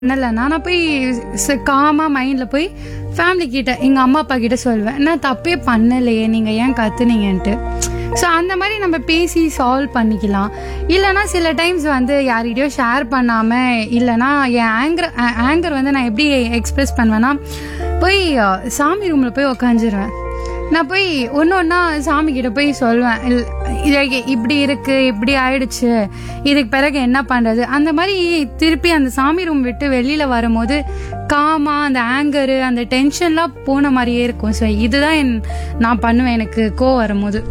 பண்ணலைன்னா நான் போய் காமா மைண்டில் போய் ஃபேமிலி கிட்ட எங்கள் அம்மா அப்பா கிட்ட சொல்வேன் நான் தப்பே பண்ணலையே நீங்கள் ஏன் கத்துனீங்கன்ட்டு ஸோ அந்த மாதிரி நம்ம பேசி சால்வ் பண்ணிக்கலாம் இல்லைனா சில டைம்ஸ் வந்து யார்கிட்டயோ ஷேர் பண்ணாமல் இல்லைனா என் ஆங்கர் ஆங்கர் வந்து நான் எப்படி எக்ஸ்பிரஸ் பண்ணுவேன்னா போய் அஹ், சாமி ரூமில் போய் உக்காந்துருவேன் நான் போய் ஒன்று ஒன்றா சாமி கிட்ட போய் சொல்வேன் இல்- இது இப்படி இருக்கு இப்படி ஆயிடுச்சு இதுக்கு பிறகு என்ன பண்றது அந்த மாதிரி திருப்பி அந்த சாமி ரூம் விட்டு வெளியில வரும்போது காமா அந்த ஆங்கரு அந்த டென்ஷன்லாம் போன மாதிரியே இருக்கும் ஸோ இதுதான் என் நான் பண்ணுவேன் எனக்கு கோவம் வரும்போது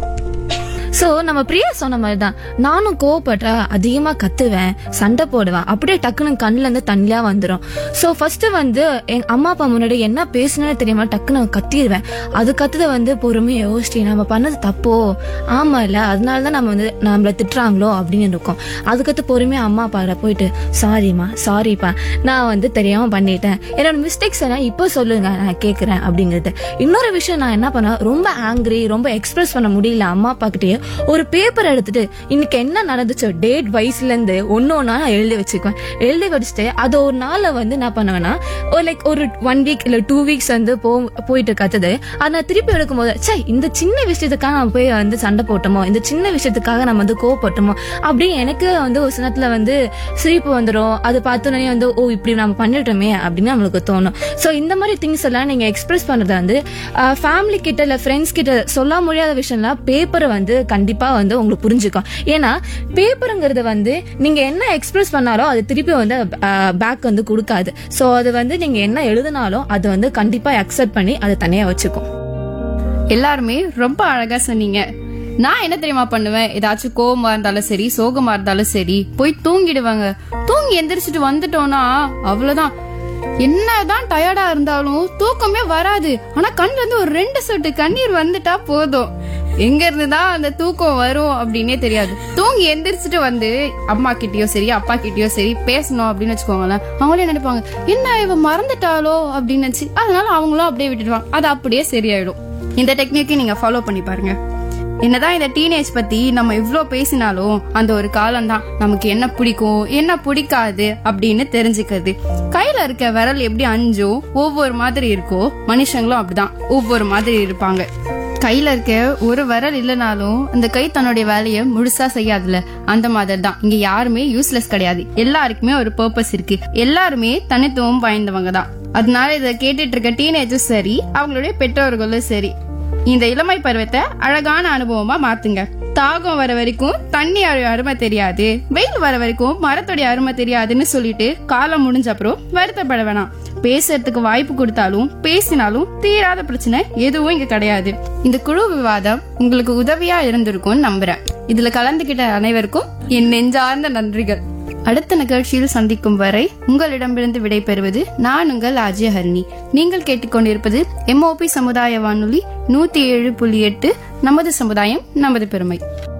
சோ நம்ம பிரியா சொன்ன மாதிரி தான் நானும் கோவப்பட்டா அதிகமா கத்துவேன் சண்டை போடுவேன் அப்படியே டக்குன்னு கண்ணுல இருந்து தண்ணியா வந்துடும் சோ ஃபர்ஸ்ட் வந்து எங்க அம்மா அப்பா முன்னாடி என்ன பேசணும்னு தெரியாம டக்குன்னு கத்திடுவேன் அது கத்துத வந்து பொறுமையா யோசிச்சு நம்ம பண்ணது தப்போ ஆமா இல்ல அதனால தான் நம்ம வந்து நம்மள திட்டுறாங்களோ அப்படின்னு இருக்கும் அதுக்கடுத்து பொறுமையா அம்மா அப்பா போயிட்டு சாரிம்மா சாரிப்பா நான் வந்து தெரியாம பண்ணிட்டேன் என்னோட மிஸ்டேக்ஸ் எல்லாம் இப்போ சொல்லுங்க நான் கேக்குறேன் அப்படிங்கிறது இன்னொரு விஷயம் நான் என்ன பண்ணேன் ரொம்ப ஆங்கிரி ரொம்ப எக்ஸ்பிரஸ் பண்ண முடியல அம்மா அப்பா கிட்டயே ஒரு பேப்பர் எடுத்துட்டு இன்னைக்கு என்ன நடந்துச்சோ டேட் வைஸ்ல இருந்து ஒன்னு ஒன்னா நான் எழுதி வச்சுக்குவேன் எழுதி வச்சுட்டு அது ஒரு நாள்ல வந்து என்ன பண்ணுவேன்னா ஒரு லைக் ஒரு ஒன் வீக் இல்ல டூ வீக்ஸ் வந்து போ போயிட்டு கத்துது அதை நான் திருப்பி எடுக்கும் போது சே இந்த சின்ன விஷயத்துக்காக நம்ம போய் வந்து சண்டை போட்டோமோ இந்த சின்ன விஷயத்துக்காக நம்ம வந்து கோவப்பட்டோமோ அப்படின்னு எனக்கு வந்து ஒரு சினத்துல வந்து சிரிப்பு வந்துடும் அது பார்த்தோன்னே வந்து ஓ இப்படி நம்ம பண்ணிட்டோமே அப்படின்னு நம்மளுக்கு தோணும் ஸோ இந்த மாதிரி திங்ஸ் எல்லாம் நீங்க எக்ஸ்பிரஸ் பண்றது வந்து ஃபேமிலி கிட்ட இல்ல ஃப்ரெண்ட்ஸ் கிட்ட சொல்ல முடியாத விஷயம்லாம் பேப்பரை வந்து கண்டிப்பா வந்து உங்களுக்கு புரிஞ்சுக்கும் ஏன்னா பேப்பருங்கிறது வந்து நீங்க என்ன எக்ஸ்பிரஸ் பண்ணாலும் அது திருப்பி வந்து பேக் வந்து கொடுக்காது ஸோ அது வந்து நீங்க என்ன எழுதினாலும் அது வந்து கண்டிப்பா அக்செப்ட் பண்ணி அதை தனியா வச்சுக்கும் எல்லாருமே ரொம்ப அழகா சொன்னீங்க நான் என்ன தெரியுமா பண்ணுவேன் ஏதாச்சும் கோவமா இருந்தாலும் சரி சோகமா இருந்தாலும் சரி போய் தூங்கிடுவாங்க தூங்கி எந்திரிச்சிட்டு வந்துட்டோம்னா அவ்வளவுதான் என்னதான் டயர்டா இருந்தாலும் தூக்கமே வராது ஆனா கண்ணுல இருந்து ஒரு ரெண்டு சொட்டு கண்ணீர் வந்துட்டா போதும் எங்க இருந்து தான் அந்த தூக்கம் வரும் அப்படின்னே தெரியாது தூங்கி எந்திரிச்சிட்டு வந்து அம்மா கிட்டயோ சரி அப்பா கிட்டயோ சரி பேசணும் அப்படின்னு வச்சுக்கோங்களேன் அவங்களே நினைப்பாங்க என்ன இவ மறந்துட்டாளோ அப்படின்னு நினைச்சு அதனால அவங்களும் அப்படியே விட்டுடுவாங்க அது அப்படியே சரியாயிடும் இந்த டெக்னிக்கை நீங்க ஃபாலோ பண்ணி பாருங்க என்னதான் இந்த டீனேஜ் பத்தி நம்ம இவ்ளோ பேசினாலும் அந்த ஒரு காலம் தான் நமக்கு என்ன பிடிக்கும் என்ன பிடிக்காது அப்படின்னு தெரிஞ்சுக்கிறது கையில இருக்க விரல் எப்படி அஞ்சோ ஒவ்வொரு மாதிரி இருக்கோ மனுஷங்களும் அப்படிதான் ஒவ்வொரு மாதிரி இருப்பாங்க கையில இருக்க ஒரு விரல் இல்லைனாலும் அந்த கை தன்னுடைய வேலையை முழுசா செய்யாதுல அந்த மாதிரி தான் இங்க யாருமே யூஸ்லெஸ் கிடையாது எல்லாருக்குமே ஒரு பர்பஸ் இருக்கு எல்லாருமே தனித்துவம் வாய்ந்தவங்க தான் அதனால இதை கேட்டுட்டு இருக்க டீனேஜும் சரி அவங்களுடைய பெற்றோர்களும் சரி இந்த இளமை பருவத்தை அழகான அனுபவமா மாத்துங்க தாகம் வர வரைக்கும் தண்ணி அரு- அருமை தெரியாது வெயில் வர வரைக்கும் மரத்தோடைய அருமை தெரியாதுன்னு சொல்லிட்டு காலம் முடிஞ்ச அப்புறம் வருத்தப்பட வேணாம் பேசுறதுக்கு வாய்ப்பு கொடுத்தாலும் பேசினாலும் தீராத பிரச்சனை எதுவும் இங்க கிடையாது இந்த குழு விவாதம் உங்களுக்கு உதவியா இருந்திருக்கும்னு நம்புறேன் இதுல கலந்துகிட்ட அனைவருக்கும் என் நெஞ்சார்ந்த நன்றிகள் அடுத்த நிகழ்ச்சியில் சந்திக்கும் வரை உங்களிடமிருந்து விடைபெறுவது நான் உங்கள் அஜய ஹரிணி நீங்கள் கேட்டுக்கொண்டிருப்பது எம்ஓபி சமுதாய வானொலி நூத்தி ஏழு புள்ளி எட்டு நமது சமுதாயம் நமது பெருமை